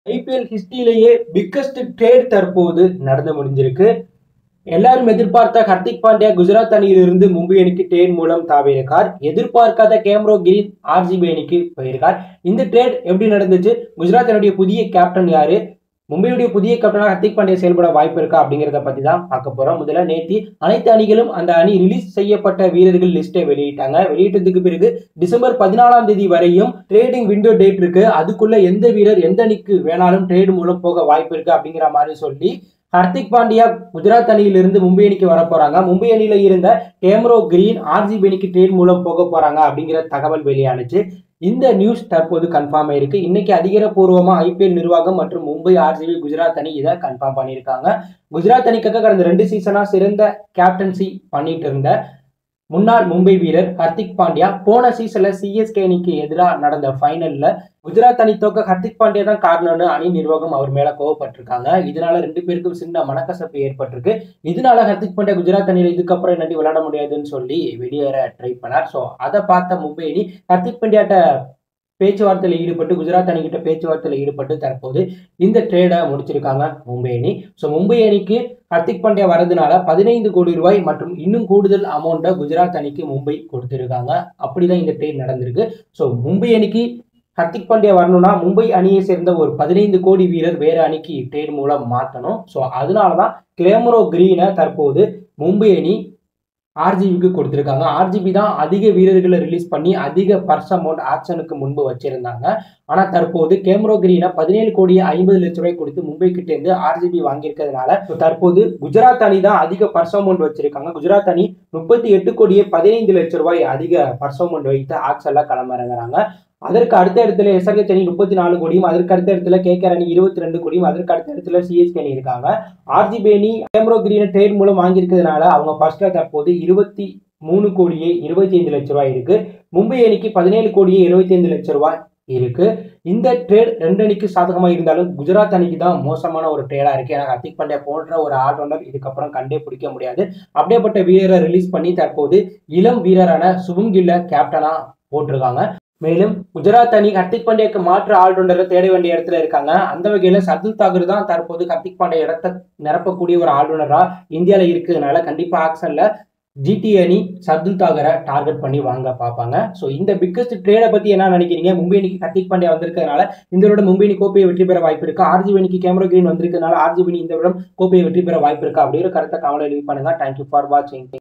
IPL ஹிஸ்டரியிலேயே biggest trade தற்போது நடந்து முடிஞ்சிருக்கு எல்லாரும் எதிர்பார்த்த ஹர்திக் பாண்டியா குஜராத் அணியிலிருந்து மும்பை அணிக்கு ட்ரேட் மூலம் தாவியிருக்கார் எதிர்பார்க்காத கேம்ரோ கிரீன் ஆர்ஜிபி அணிக்கு போயிருக்கார் இந்த ட்ரேட் எப்படி நடந்துச்சு குஜராத் அணியுடைய புதிய கேப்டன் யாரு மும்பையுடைய புதிய கேப்டனாக ஹர்திக் பாண்டியா செயல்பட வாய்ப்பு இருக்கா அப்படிங்கிறத பத்தி தான் பார்க்க போறோம் முதல்ல நேத்தி அனைத்து அணிகளும் அந்த அணி ரிலீஸ் செய்யப்பட்ட வீரர்கள் லிஸ்ட்டை வெளியிட்டாங்க வெளியிட்டதுக்கு பிறகு டிசம்பர் பதினாலாம் தேதி வரையும் ட்ரேடிங் விண்டோ டேட் இருக்கு அதுக்குள்ள எந்த வீரர் எந்த அணிக்கு வேணாலும் ட்ரேட் மூலம் போக வாய்ப்பு இருக்கு அப்படிங்கிற மாதிரி சொல்லி ஹர்திக் பாண்டியா குஜராத் அணியிலிருந்து மும்பை அணிக்கு வர போறாங்க மும்பை அணியில இருந்த கேம்ரோ கிரீன் ஆர்ஜிபி அணிக்கு ட்ரேட் மூலம் போக போறாங்க அப்படிங்கிற தகவல் வெளியானுச்சு இந்த நியூஸ் தற்போது கன்ஃபார்ம் ஆயிருக்கு இன்னைக்கு அதிகாரப்பூர்வமா ஐபிஎல் நிர்வாகம் மற்றும் மும்பை ஆர்ஜிபி குஜராத் அணி இதை கன்ஃபார்ம் பண்ணியிருக்காங்க குஜராத் அணிக்காக கடந்த ரெண்டு சீசனா சிறந்த கேப்டன்சி பண்ணிட்டு இருந்த முன்னாள் மும்பை வீரர் ஹர்திக் பாண்டியா போன சீசன்ல சிஎஸ்கே அணிக்கு எதிராக நடந்த ஃபைனல்ல குஜராத் அணி தோக்க ஹர்திக் பாண்டியா தான் காரணம்னு அணி நிர்வாகம் அவர் மேல கோவப்பட்டிருக்காங்க இதனால ரெண்டு பேருக்கும் சின்ன மனக்கசப்பு ஏற்பட்டிருக்கு இதனால ஹர்திக் பாண்டியா குஜராத் அணியில இதுக்கப்புறம் என்னடி விளையாட முடியாதுன்னு சொல்லி வெளியேற ட்ரை பண்ணார் ஸோ அதை பார்த்த மும்பை அணி ஹர்திக் பாண்டியாட்ட பேச்சுவார்த்தையில் ஈடுபட்டு குஜராத் அணிகிட்ட பேச்சுவார்த்தையில் ஈடுபட்டு தற்போது இந்த ட்ரேடை முடிச்சிருக்காங்க மும்பை அணி ஸோ மும்பை அணிக்கு ஹர்திக் பாண்டியா வரதுனால பதினைந்து கோடி ரூபாய் மற்றும் இன்னும் கூடுதல் அமௌண்ட்டை குஜராத் அணிக்கு மும்பை கொடுத்துருக்காங்க அப்படிதான் இந்த ட்ரேட் நடந்திருக்கு ஸோ மும்பை அணிக்கு ஹர்திக் பாண்டியா வரணும்னா மும்பை அணியை சேர்ந்த ஒரு பதினைந்து கோடி வீரர் வேற அணிக்கு ட்ரேட் மூலம் மாற்றணும் ஸோ அதனால தான் கிளேமரோ கிரீனை தற்போது மும்பை அணி ஆர்ஜிபிக்கு கொடுத்துருக்காங்க ஆர்ஜிபி தான் அதிக வீரர்களை ரிலீஸ் பண்ணி அதிக பர்ஸ் அமௌண்ட் ஆக்ஷனுக்கு முன்பு வச்சிருந்தாங்க ஆனால் தற்போது கேம்ரோ கிரீனை பதினேழு கோடி ஐம்பது லட்ச ரூபாய் கொடுத்து மும்பை கிட்ட இருந்து ஆர்ஜிபி வாங்கியிருக்கிறதுனால தற்போது குஜராத் அணி தான் அதிக பர்ஸ் அமௌண்ட் வச்சிருக்காங்க குஜராத் அணி முப்பத்தி எட்டு கோடியே பதினைந்து லட்ச ரூபாய் அதிக பர்ஸ் அமௌண்ட் வைத்து ஆக்ஷன்ல களமிறங்குறாங்க அதற்கு அடுத்த இடத்துல எஸ்ஆர்கே அணி முப்பத்தி நாலு கோடியும் அதற்கு அடுத்த இடத்துல கேகேஆர் அணி இருபத்தி ரெண்டு கோடியும் அதற்கு அடுத்த இடத்துல சிஎஸ்கே அணி இருக்காங்க ஆர்ஜிபி அணி கேம்ரோ கிரீனை ட்ரேட் மூலம் வாங்கியிருக்கிறதுனால அவங்க ஃபர்ஸ்ட்ல தற்போது இருபத்தி மூணு கோடியே இருபத்தி ஐந்து லட்ச ரூபாய் இருக்கு மும்பை அணிக்கு பதினேழு கோடியே இருபத்தி ஐந்து லட்ச ரூபாய் இருக்கு இந்த ட்ரேட் ரெண்டு அணிக்கு சாதகமா இருந்தாலும் குஜராத் அணிக்கு தான் மோசமான ஒரு ட்ரேடா இருக்கு ஏன்னா ஹர்திக் பாண்டியா போன்ற ஒரு ஆல்ரவுண்டர் இதுக்கப்புறம் கண்டே பிடிக்க முடியாது அப்படியேப்பட்ட வீரரை ரிலீஸ் பண்ணி தற்போது இளம் வீரரான சுபம் கில்ல கேப்டனா போட்டிருக்காங்க மேலும் குஜராத் அணி ஹர்திக் பாண்டியாக்கு மாற்று ஆல்ரவுண்டரை தேட வேண்டிய இடத்துல இருக்காங்க அந்த வகையில சர்துல் தாகூர் தான் தற்போது ஹர்திக் பாண்டியா இடத்தை நிரப்பக்கூடிய ஒரு ஆல்ரவுண்டரா இந்தியால இருக்கிறதுனால கண்டிப்பா ஆக்ஷன்ல ஜிடி அணி சர்துல் தாகரை டார்கெட் பண்ணி வாங்க பார்ப்பாங்க ஸோ இந்த பிக்கஸ்ட் ட்ரேடை பத்தி என்ன நினைக்கிறீங்க மும்பை அணிக்கு ஹர்திக் பாண்டியா வந்திருக்கிறதுனால இந்த வருடம் மும்பை அணி கோப்பையை வெற்றி பெற வாய்ப்பு இருக்கா ஆர்ஜிபி அணிக்கு கேமரா கிரீன் வந்திருக்கிறதுனால ஆர்ஜிபி அணி இந்த வருடம் கோப்பையை வெற்றி பெற வாய்ப்பு இருக்கா அப்படிங்கிற கருத்தை கவலை லீவ் பண்ணுங்க தேங்க்யூ ஃபார் வாட்சிங்